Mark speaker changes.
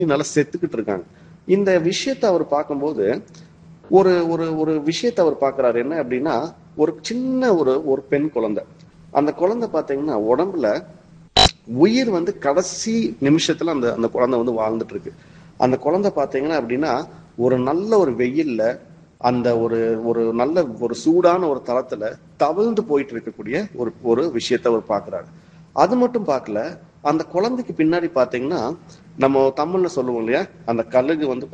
Speaker 1: நல்லா செத்துக்கிட்டு இருக்காங்க இந்த விஷயத்தை அவர் பார்க்கும்போது ஒரு ஒரு ஒரு விஷயத்தை அவர் பார்க்கறாரு என்ன அப்படின்னா ஒரு சின்ன ஒரு ஒரு பெண் குழந்தை அந்த குழந்தை பாத்தீங்கன்னா உடம்புல உயிர் வந்து கடைசி நிமிஷத்துல அந்த அந்த குழந்தை வந்து வாழ்ந்துட்டு இருக்கு அந்த குழந்தை பாத்தீங்கன்னா அப்படின்னா ஒரு நல்ல ஒரு வெயில்ல அந்த ஒரு ஒரு நல்ல ஒரு சூடான ஒரு தளத்துல தவழ்ந்து போயிட்டு இருக்கக்கூடிய ஒரு ஒரு விஷயத்தை அவர் பார்க்கறாரு அது மட்டும் பார்க்கல அந்த குழந்தைக்கு பின்னாடி பாத்தீங்கன்னா நம்ம தமிழ்ல சொல்லுவோம் இல்லையா அந்த கழுகு வந்து